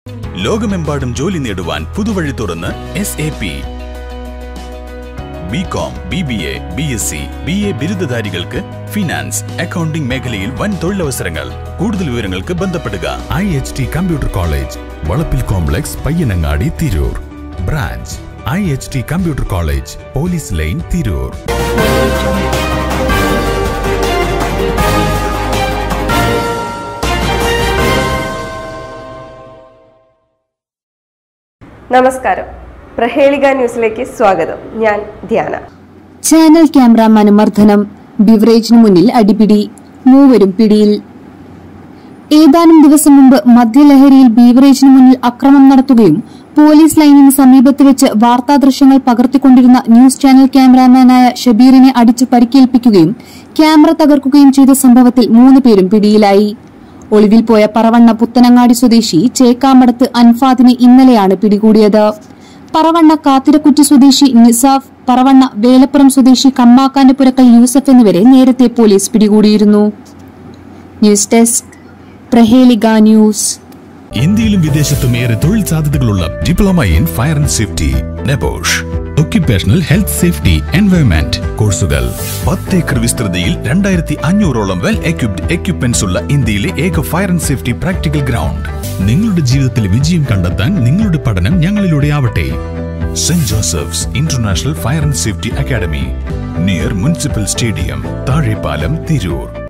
ലോകമെമ്പാടും ജോലി നേടുവാൻ പുതുവഴി തുറന്ന് S A P B com B B A B S C B A ബിരുദധാരികൾക്ക് ഫിനാൻസ് അക്കൗണ്ടിംഗ് മേഖലയിൽ വൻ തൊഴിലവസരങ്ങൾ കൂടുതൽ വിവരങ്ങൾക്ക് ബന്ധപ്പെടുക I H T computer college Valappil complex Payyanangadi Tirur branch I H T computer college police line Tirur നമസ്കാരം പ്രഹേളിക ന്യൂസിലേക്ക് സ്വാഗതം ഞാൻ ധ്യാന ചാനൽ ക്യാമറാമാൻ മർദ്ദനം ബിവറേജിന് മുന്നിൽ അടിപിടി മൂവരും പിടിയിൽ ഏതാനും ദിവസം മുമ്പ് മദ്യലഹരിയിൽ ബീവറേജിന് മുന്നിൽ അക്രമം നടത്തുകയും പോലീസ് ലൈനിന് സമീപത്ത് വെച്ച് വാർത്താ ദൃശ്യങ്ങൾ പകർത്തിക്കൊണ്ടിരുന്ന ന്യൂസ് ചാനൽ ക്യാമറാമാനായ ഷബീറിനെ അടിച്ചു പരിക്കേൽപ്പിക്കുകയും ക്യാമറ തകർക്കുകയും ചെയ്ത സംഭവത്തിൽ മൂന്ന് പേരും പിടിയിലായി ഒളിവിൽ പോയ പറവണ്ണ പുത്തനങ്ങാടി സ്വദേശി ചേക്കാമടത്ത് അൻഫാദിനെ ഇന്നലെയാണ് പിടികൂടിയത് പറവണ്ണ കാത്തിരക്കുറ്റി സ്വദേശി നിസാഫ് പറവണ്ണ വേലപ്പുറം സ്വദേശി കമ്മാക്കാന്റെ പുരക്കൽ യൂസഫ് എന്നിവരെ നേരത്തെ പോലീസ് പിടികൂടിയിരുന്നു ന്യൂസ് ഡെസ്ക് പ്രഹേലിക ന്യൂസ് ഇന്ത്യയിലും വിദേശത്തും ഏറെ തൊഴിൽ സാധ്യതകളുള്ള diploma in fire and safety NEBOSH occupational health safety environment കോഴ്സുകൾ പത്ത് ഏക്കർ വിസ്തൃതിയിൽ രണ്ടായിരത്തി അഞ്ഞൂറോളം വെൽ എക്യുപ്ഡ് എക്യുപ്മെന്റ്സ് ഉള്ള ഇന്ത്യയിലെ ഏക fire and safety practical ground നിങ്ങളുടെ ജീവിതത്തിൽ വിജയം കണ്ടെത്താൻ നിങ്ങളുടെ പഠനം ഞങ്ങളിലൂടെ ആവട്ടെ Saint Joseph's International Fire and Safety Academy near municipal stadium Thazhepalam Tirur